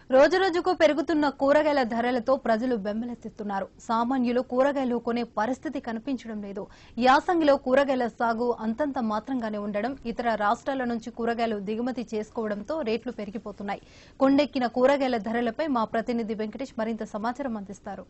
రోజురోజుకు పెరుగుతున్న కూరగాయల ధరలతో ప్రజలు బెంబలెత్తుతున్నారు సామాన్యులు కూరగాయలు కొనే పరిస్థితి కనిపించడం లేదు యాసంగిలో కూరగాయల సాగు అంతంత మాత్రంగానే ఉండడం ఇతర రాష్ట్రాల నుంచి కూరగాయలు దిగుమతి చేసుకోవడంతో రేట్లు పెరిగిపోతున్నాయి కొండెక్కిన కూరగాయల ధరలపై మా ప్రతినిధి వెంకటేష్ మరింత సమాచారం అందిస్తారు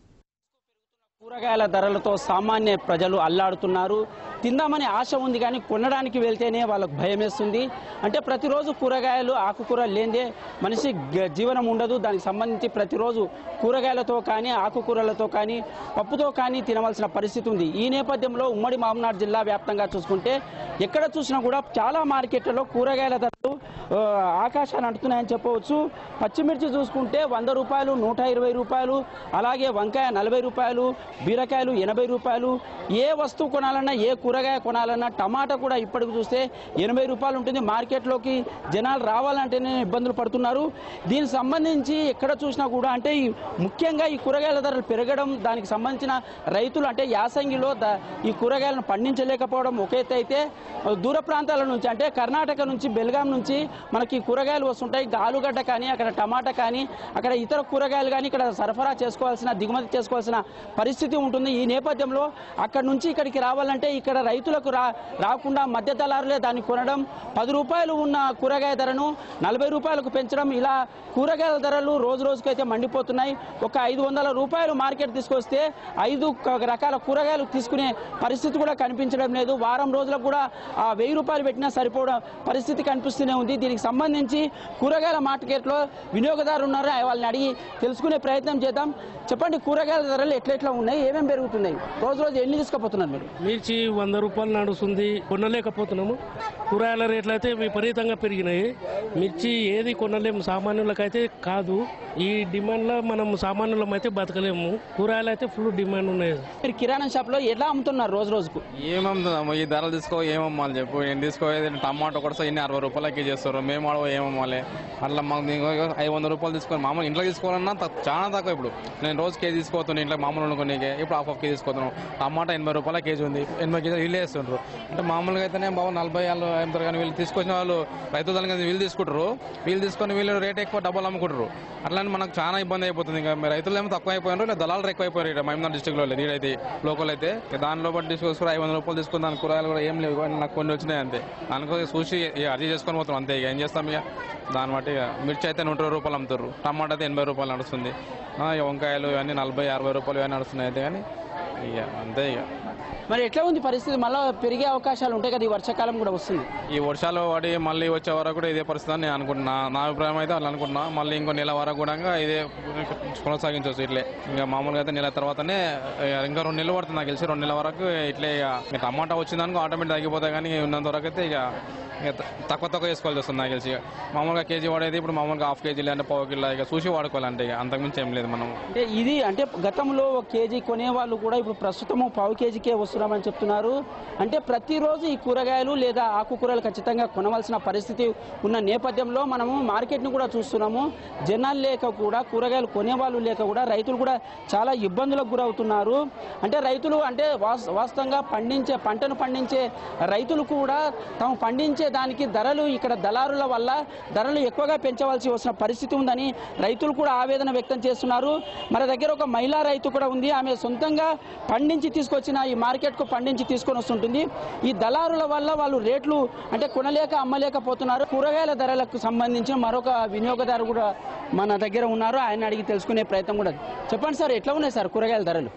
కూరగాయల ధరలతో సామాన్య ప్రజలు అల్లాడుతున్నారు తిందామని ఆశ ఉంది కానీ కొనడానికి వెళ్తేనే వాళ్ళకు భయం వేస్తుంది అంటే ప్రతిరోజు కూరగాయలు ఆకుకూరలు లేదే మనిషి గ- జీవనం ఉండదు దానికి సంబంధించి ప్రతిరోజు కూరగాయలతో కానీ ఆకుకూరలతో కానీ పప్పుతో కానీ తినవలసిన పరిస్థితి ఉంది ఈ నేపథ్యంలో ఉమ్మడి మామనాడు జిల్లా వ్యాప్తంగా చూసుకుంటే ఎక్కడ చూసినా కూడా చాలా మార్కెట్లలో కూరగాయల ధరలు ఆ, ఆకాశాన్ని అంటున్నాయని చెప్పవచ్చు పచ్చిమిర్చి చూసుకుంటే వంద రూపాయలు నూట ఇరవై రూపాయలు అలాగే వంకాయ నలభై రూపాయలు బీరకాయలు ఎనభై రూపాయలు ఏ వస్తువు కొనాలన్నా ఏ కూరగాయ కొనాలన్నా టమాటా కూడా ఇప్పటికి చూస్తే ఎనభై రూపాయలు ఉంటుంది మార్కెట్లోకి జనాలు రావాలంటేనే ఇబ్బందులు పడుతున్నారు దీనికి సంబంధించి ఎక్కడ చూసినా కూడా అంటే ఈ ముఖ్యంగా ఈ కూరగాయల ధరలు పెరగడం దానికి సంబంధించిన రైతులు అంటే యాసంగిలో ద- ఈ కూరగాయలను పండించలేకపోవడం ఒక ఎత్తు అయితే దూర ప్రాంతాల నుంచి అంటే కర్ణాటక నుంచి బెల్గాం నుంచి మనకి కూరగాయలు వస్తుంటాయి ఇంకా ఆలుగడ్డ కానీ అక్కడ టమాటా కానీ అక్కడ ఇతర కూరగాయలు కానీ ఇక్కడ సరఫరా చేసుకోవాల్సిన దిగుమతి చేసుకోవాల్సిన పరిస్థితి ఉంటుంది ఈ నేపథ్యంలో అక్కడ నుంచి ఇక్కడికి రావాలంటే ఇక్కడ రైతులకు రా రాకుండా మధ్య దళారులే దాన్ని కొనడం పది రూపాయలు ఉన్న కూరగాయ ధరను నలభై రూపాయలకు పెంచడం ఇలా కూరగాయల ధరలు రోజు రోజుకైతే మండిపోతున్నాయి ఒక ఐదు వందల రూపాయలు మార్కెట్ తీసుకొస్తే ఐదు క- రకాల కూరగాయలు తీసుకునే పరిస్థితి కూడా కనిపించడం లేదు వారం రోజులకు కూడా ఆ వెయ్యి రూపాయలు పెట్టినా సరిపోవడం పరిస్థితి కనిపిస్తూనే ఉంది దీనికి సంబంధించి కూరగాయల మార్కెట్లో వినియోగదారులు ఉన్నారు వాళ్ళని అడిగి తెలుసుకునే ప్రయత్నం చేద్దాం చెప్పండి కూరగాయల ధరలు ఎట్లెట్లా ఉన్నాయి ఏమేమి పెరుగుతున్నాయి రోజు రోజు ఎన్ని తీసుకుపోతున్నారు మీరు మిర్చి వంద రూపాయలు నడుస్తుంది కొనలేకపోతున్నాము కూరగాయల రేట్లు అయితే విపరీతంగా పెరిగినాయి మిర్చి ఏది కొనలేము సామాన్యులకైతే కాదు ఈ డిమాండ్లో మనం సామాన్యులం అయితే బతకలేము కూరగాయలు అయితే ఫుల్ డిమాండ్ ఉన్నాయి మీరు కిరాణా షాప్లో ఎలా అమ్ముతున్నారు రోజు రోజుకు ఏమమ్ముతున్నాము ఈ ధరలు తీసుకో ఏమమ్మాలి చెప్పు నేను తీసుకోయేది టమాటో కూడా ఇన్ని అరవై రూపాయలకి చేస్తారు మేము ఆడ ఏమమ్మాలి అట్లా మాకు ఇంకో ఐదు వందల రూపాయలు తీసుకొని మామూలు ఇంట్లో తీసుకోవాలన్నా తక్కు- చాలా తక్కువ ఇప్పుడు నేను రోజు కేజీ తీసుకోతున్నాను ఇంట్లో మామూలు వండుకోనీకే ఇప్పుడు హాఫ్ హాఫ్ కేజీ తీసుకున్నాను టమాటా ఎనభై రూపాయల కేజీ ఉంది ఎనభై కేజీ వీళ్ళు వేస్తుంటారు అంటే మామూలుగా అయితేనే బాబు నలభై వాళ్ళు అమ్ముతారు కానీ వీళ్ళు తీసుకొచ్చిన వాళ్ళు రైతు దాని కదా వీళ్ళు తీసుకుంటారు వీళ్ళు తీసుకొని వీళ్ళు రేట్ ఎక్కువ డబ్బులు అమ్ముకుంటారు అట్లానే మనకు చాలా ఇబ్బంది అయిపోతుంది ఇంకా మరి రైతులు ఏమో తక్కువ అయిపోయినారు లేదా దళాలు ఎక్కువ అయిపోయారు ఇక్కడ మహిమనాథ్ డిస్టిక్ లో లేదు ఈడైతే లోకల్ అయితే ఇక దానిలో బట్టి తీసుకొచ్చుకుని ఐదు వందల రూపాయలు తీసుకుని దాని కూరగాయలు కూడా ఏం లేవు కానీ నాకు కొన్ని వచ్చినాయి అంతే దానికోసం చూసి ఇక అర్జీ చేసుకొని పోతాం అంతే ఇక ఏం చేస్తాం ఇక దాన్ని బట్టి ఇక మిర్చి అయితే నూట ఇరవై రూపాయలు అమ్ముతారు టమాటా అయితే ఎనభై రూపాయలు నడుస్తుంది ఆ, ఇక వంకాయలు ఇవన్నీ నలభై అరవై రూపాయలు ఇవన్నీ నడుస్తున్నాయి అయితే కానీ ఇక అంతే ఇక మరి ఎట్లా ఉంది పరిస్థితి మళ్ళీ పెరిగే అవకాశాలు ఉంటాయి కదా ఈ వర్షాకాలం కూడా వస్తుంది ఈ వర్షాలు పడి మళ్ళీ వచ్చే వరకు కూడా ఇదే పరిస్థితి అని నేను అనుకుంటున్నా నా అభిప్రాయం అయితే అలా అనుకుంటున్నా మళ్ళీ ఇంకో నెల వరకు కూడా ఇదే కొనసాగించవచ్చు ఇట్లే ఇంకా మామూలుగా అయితే నెల తర్వాతనే ఇక ఇంకా రెండు నెలలు పడుతుంది నాకు తెలిసి రెండు నెలల వరకు ఇట్లే ఇక ఇక టమాటా వచ్చిందనుకో ఆటోమేటిక్ తగ్గిపోతాయి కానీ ఉన్నంత వరకు అయితే ఇక ఇక త- తక్కువ తక్కువ చేసుకోవాల్సి వస్తుంది నాకు తెలిసి మామూలుగా కేజీ వాడేది ఇప్పుడు మామూలుగా హాఫ్ కేజీ లేదంటే పావు కిలో ఇక చూసి వాడుకోవాలంటే ఇక అంతకుమించి ఏం లేదు మనం అంటే ఇది అంటే గతంలో ఒక కేజీ కొనే వాళ్ళు కూడా ఇప్పుడు ప్రస్తుతము పావు కేజీకే వస్తున్నామని చెప్తున్నారు అంటే ప్రతిరోజు ఈ కూరగాయలు లేదా ఆకుకూరలు ఖచ్చితంగా కొనవలసిన పరిస్థితి ఉన్న నేపథ్యంలో మనము మార్కెట్ని కూడా చూస్తున్నాము జనాలు లేక కూడా కూరగాయలు కొనేవాళ్ళు లేక కూడా రైతులు కూడా చాలా ఇబ్బందులకు గురవుతున్నారు అంటే రైతులు అంటే వాస్- వాస్తవంగా పండించే పంటను పండించే రైతులు కూడా తాము పండించే దానికి ధరలు ఇక్కడ దళారుల వల్ల ధరలు ఎక్కువగా పెంచవలసి వస్తున్న పరిస్థితి ఉందని రైతులు కూడా ఆవేదన వ్యక్తం చేస్తున్నారు మన దగ్గర ఒక మహిళా రైతు కూడా ఉంది ఆమె సొంతంగా పండించి తీసుకొచ్చిన ఈ మార్కెట్కు పండించి తీసుకొని వస్తుంటుంది ఈ దళారుల వల్ల వాళ్ళు రేట్లు అంటే కొనలేక అమ్మలేకపోతున్నారు కూరగాయల ధరలకు సంబంధించిన మరొక వినియోగదారు కూడా మన దగ్గర ఉన్నారు ఆయన అడిగి తెలుసుకునే ప్రయత్నం కూడా చెప్పండి సార్ ఎట్లా ఉన్నాయి సార్ కూరగాయల ధరలు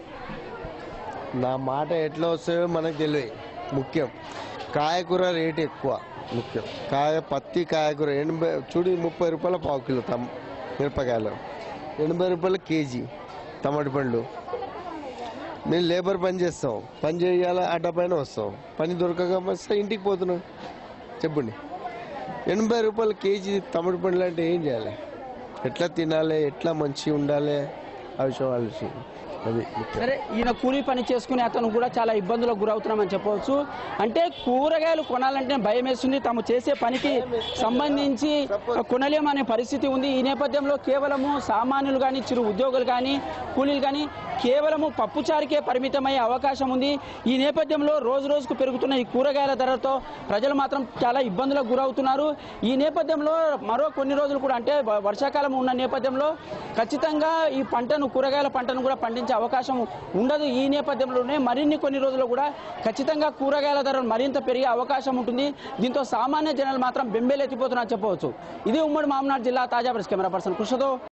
నా మాట ఎట్లా వస్తాయో మనకు తెలియదు ముఖ్యం కాయకూర రేట్ ఎక్కువ ముఖ్యం కాయ పత్తి కాయకూర ఎనభై చూడు ముప్పై రూపాయల పావు కిలో తమ్ మిరపకాయలు ఎనభై రూపాయల కేజీ టమాటి పండ్లు మేము లేబర్ పని చేస్తాం పని చేయాలి అడ్డ పైన వస్తాం పని దొరకక వస్తే ఇంటికి పోతున్నాం చెప్పండి ఎనభై రూపాయల కేజీ టమాటి పండ్లు అంటే ఏం చేయాలి ఎట్లా తినాలి ఎట్లా మంచిగా ఉండాలి ఆ విషయం ఆలోచన అది ముఖ్యం సరే ఈయన కూలీ పని చేసుకునే అతను కూడా చాలా ఇబ్బందులకు గురవుతున్నామని చెప్పవచ్చు అంటే కూరగాయలు కొనాలంటే భయం వేస్తుంది తాము చేసే పనికి సంబంధించి కొనలేమనే పరిస్థితి ఉంది ఈ నేపథ్యంలో కేవలము సామాన్యులు కానీ చిరు ఉద్యోగులు కానీ కూలీలు కానీ కేవలము పప్పుచారుకే పరిమితమయ్యే అవకాశం ఉంది ఈ నేపథ్యంలో రోజు రోజుకు పెరుగుతున్న ఈ కూరగాయల ధరతో ప్రజలు మాత్రం చాలా ఇబ్బందులకు గురవుతున్నారు ఈ నేపథ్యంలో మరో కొన్ని రోజులు కూడా అంటే వ- వర్షాకాలం ఉన్న నేపథ్యంలో ఖచ్చితంగా ఈ పంటను కూరగాయల పంటను కూడా పండించే అవకాశం ఉండదు ఈ నేపథ్యంలోనే మరిన్ని కొన్ని రోజులు కూడా ఖచ్చితంగా కూరగాయల ధరలు మరింత పెరిగే అవకాశం ఉంటుంది దీంతో సామాన్య జనాలు మాత్రం బెంబేలెత్తిపోతున్నారు చెప్పవచ్చు ఇది ఉమ్మడి మామనాడు జిల్లా తాజా ప్రెస్ కెమెరా పర్సన్ కృష్ణతో